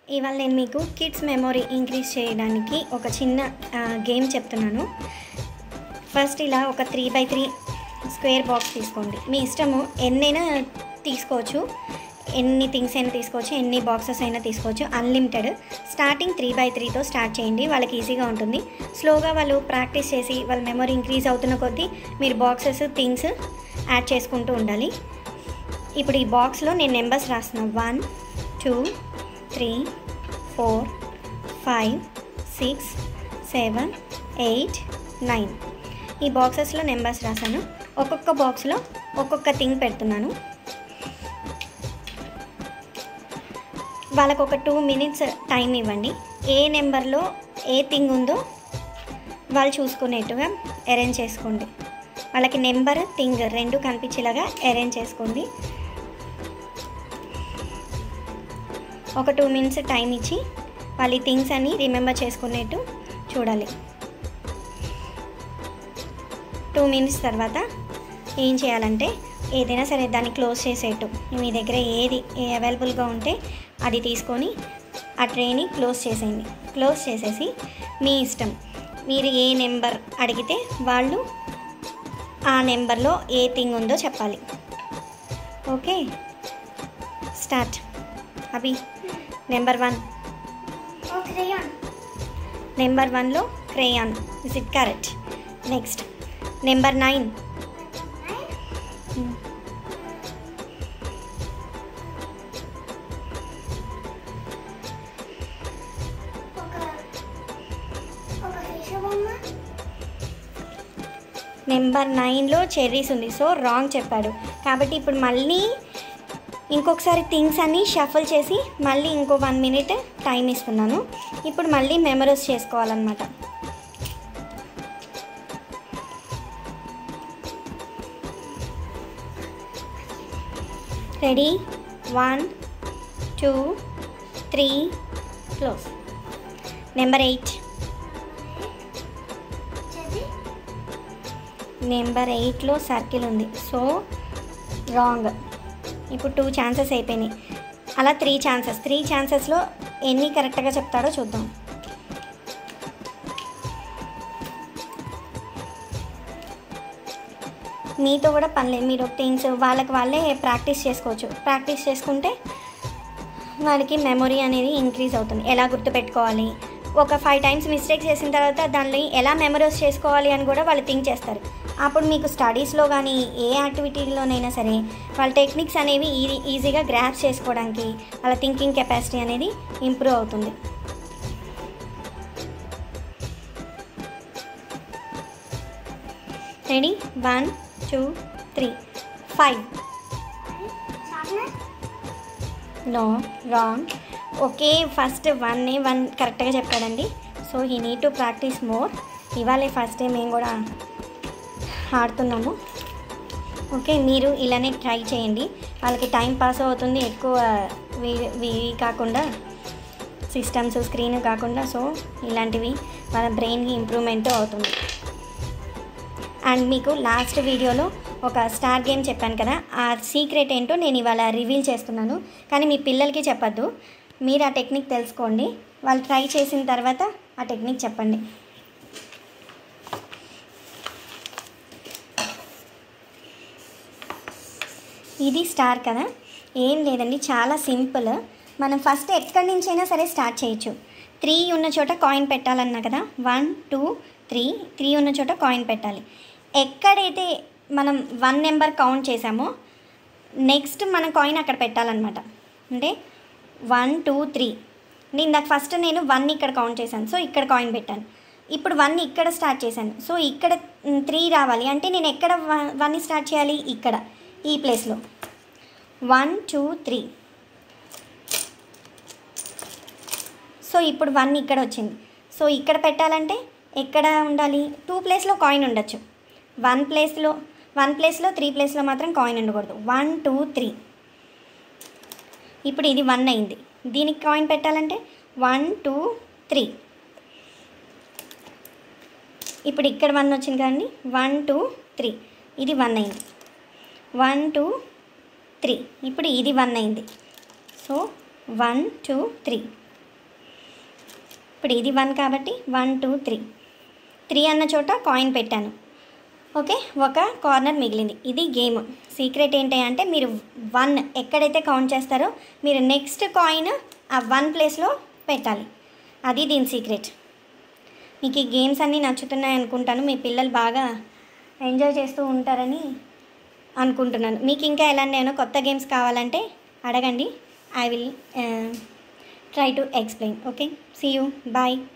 ఇవాళ నేను మీకు కిడ్స్ మెమొరీ ఇంక్రీజ్ చేయడానికి ఒక చిన్న ఆ, గేమ్ చెప్తున్నాను ఫస్ట్ ఇలా ఒక three by three square box తీసుకోండి మీ ఇష్టము ఎన్నైనా తీసుకోవచ్చు ఎన్ని థింగ్స్ అయినా తీసుకోవచ్చు ఎన్ని బాక్సెస్ అయినా తీసుకోవచ్చు అన్లిమిటెడ్ స్టార్టింగ్ త్రీ బై త్రీతో స్టార్ట్ చేయండి వాళ్ళకి ఈజీగా ఉంటుంది స్లోగా వాళ్ళు ప్రాక్టీస్ చేసి వాళ్ళ మెమొరీ ఇంక్రీజ్ అవుతున్న కొద్దీ మీరు బాక్సెస్ థింగ్స్ యాడ్ చేసుకుంటూ ఉండాలి ఇప్పుడు ఈ బాక్స్లో నేను నెంబర్స్ రాస్తున్నా one two three four five six seven eight nine ఈ బాక్సెస్లో నెంబర్స్ రాశాను ఒక్కొక్క బాక్స్లో ఒక్కొక్క థింగ్ పెడుతున్నాను వాళ్ళకు ఒక టూ మినిట్స్ టైం ఇవ్వండి ఏ నెంబర్లో ఏ థింగ్ ఉందో వాళ్ళు చూసుకునేట్టుగా అరేంజ్ చేసుకోండి వాళ్ళకి నెంబర్ థింగ్ రెండు కనిపించేలాగా అరేంజ్ చేసుకోండి ఒక టూ మినిట్స్ టైం ఇచ్చి వాళ్ళ ఈ థింగ్స్ అన్ని రిమెంబర్ చేసుకునేట్టు చూడాలి టూ మినిట్స్ తర్వాత ఏం చేయాలంటే ఏదైనా సరే దాన్ని క్లోజ్ చేసేట్టు మీ దగ్గర ఏది అవైలబుల్గా ఉంటే అది తీసుకొని ఆ ట్రేని క్లోజ్ చేసేయండి క్లోజ్ చేసేసి మీ ఇష్టం మీరు ఏ నెంబర్ అడిగితే వాళ్ళు ఆ నెంబర్లో ఏ థింగ్ ఉందో చెప్పాలి ఓకే స్టార్ట్ అభి నెంబర్ వన్ నెంబర్ వన్లో crayon is it correct next number nine number నైన్లో చెర్రీస్ ఉంది సో రాంగ్ చెప్పాడు కాబట్టి ఇప్పుడు మళ్ళీ ఇంకొకసారి థింగ్స్ అన్నీ షఫల్ చేసి మళ్ళీ ఇంకో వన్ మినిట్ టైం ఇస్తున్నాను ఇప్పుడు మళ్ళీ మెమరీస్ చేసుకోవాలన్నమాట ready one two three close number eight number ఎయిట్లో సర్కిల్ ఉంది సో రాంగ్ ఇప్పుడు టూ ఛాన్సెస్ అయిపోయినాయి అలా త్రీ ఛాన్సెస్ త్రీ ఛాన్సెస్లో ఎన్ని కరెక్ట్గా చెప్తాడో చూద్దాం మీతో కూడా పనిలేదు మీరు థింగ్స్ వాళ్ళకి వాళ్ళే ప్రాక్టీస్ చేసుకోవచ్చు ప్రాక్టీస్ చేసుకుంటే వాళ్ళకి మెమొరీ అనేది ఇంక్రీజ్ అవుతుంది ఎలా గుర్తుపెట్టుకోవాలి ఒక ఫైవ్ టైమ్స్ మిస్టేక్ చేసిన తర్వాత దాన్ని ఎలా మెమరైజ్ చేసుకోవాలి అని కూడా వాళ్ళు థింక్ చేస్తారు అప్పుడు మీకు స్టడీస్లో కానీ ఏ యాక్టివిటీలోనైనా సరే వాళ్ళ టెక్నిక్స్ అనేవి ఈ ఈజీగా గ్రాప్ చేసుకోవడానికి వాళ్ళ థింకింగ్ కెపాసిటీ అనేది ఇంప్రూవ్ అవుతుంది ready one two three five no wrong okay first one one కరెక్ట్గా చెప్పాడండి so he need to practice more ఇవాళ ఫస్ట్ డే మేము కూడా ఆడుతున్నాము ఓకే మీరు ఇలానే ట్రై చేయండి వాళ్ళకి టైం పాస్ అవుతుంది ఎక్కువ వీ- వీ కాకుండా సిస్టమ్స్ స్క్రీన్ కాకుండా సో ఇలాంటివి వాళ్ళ బ్రెయిన్కి ఇంప్రూవ్మెంట్ అవుతుంది అండ్ మీకు లాస్ట్ వీడియోలో ఒక స్టార్ గేమ్ చెప్పాను కదా ఆ సీక్రెట్ ఏంటో నేను ఇవాళ రివీల్ చేస్తున్నాను కానీ మీ పిల్లలకి చెప్పద్దు మీరు ఆ టెక్నిక్ తెలుసుకోండి వాళ్ళు ట్రై చేసిన తర్వాత ఆ టెక్నిక్ చెప్పండి ఇది స్టార్ కదా ఏం లేదండి చాలా సింపుల్ మనం ఫస్ట్ ఎక్కడి నుంచైనా సరే స్టార్ట్ చేయొచ్చు త్రీ ఉన్న చోట కాయిన్ పెట్టాలన్నా కదా వన్ టూ త్రీ త్రీ ఉన్న చోట కాయిన్ పెట్టాలి ఎక్కడైతే మనం వన్ నెంబర్ కౌంట్ చేసామో నెక్స్ట్ మన కాయిన్ అక్కడ పెట్టాలన్నమాట అంటే వన్ టూ త్రీ నేను నాకు ఫస్ట్ నేను వన్ ఇక్కడ కౌంట్ చేశాను సో ఇక్కడ కాయిన్ పెట్టాను ఇప్పుడు వన్ ఇక్కడ స్టార్ట్ చేశాను సో ఇక్కడ త్రీ రావాలి అంటే నేను ఎక్కడ వన్ స్టార్ట్ చేయాలి ఇక్కడ ఈ ప్లేస్లో వన్ టూ త్రీ సో ఇప్పుడు వన్ ఇక్కడ వచ్చింది సో ఇక్కడ పెట్టాలంటే ఎక్కడ ఉండాలి టూ ప్లేస్లో కాయిన్ ఉండొచ్చు వన్ ప్లేస్లో వన్ ప్లేస్లో త్రీ ప్లేస్లో మాత్రం కాయిన్ ఉండకూడదు వన్ టూ త్రీ ఇప్పుడు ఇది వన్ అయింది దీనికి కాయిన్ పెట్టాలంటే వన్ టూ త్రీ ఇప్పుడు ఇక్కడ వన్ వచ్చింది కదండి వన్ టూ త్రీ ఇది వన్ అయింది వన్ టూ త్రీ ఇప్పుడు ఇది వన్ అయింది సో వన్ టూ త్రీ ఇప్పుడు ఇది వన్ కాబట్టి వన్ టూ త్రీ త్రీ అన్న చోట కాయిన్ పెట్టాను ఓకే ఒక కార్నర్ మిగిలింది ఇది గేమ్ సీక్రెట్ ఏంటి అంటే మీరు వన్ ఎక్కడైతే కౌంట్ చేస్తారో మీరు నెక్స్ట్ కాయిన్ ఆ వన్ ప్లేస్లో పెట్టాలి అది దీని సీక్రెట్ మీకు ఈ గేమ్స్ అన్నీ నచ్చుతున్నాయి అనుకుంటాను మీ పిల్లలు బాగా ఎంజాయ్ చేస్తూ ఉంటారని అనుకుంటున్నాను మీకు ఇంకా ఎలాంటి కొత్త గేమ్స్ కావాలంటే అడగండి I will try to explain okay see you bye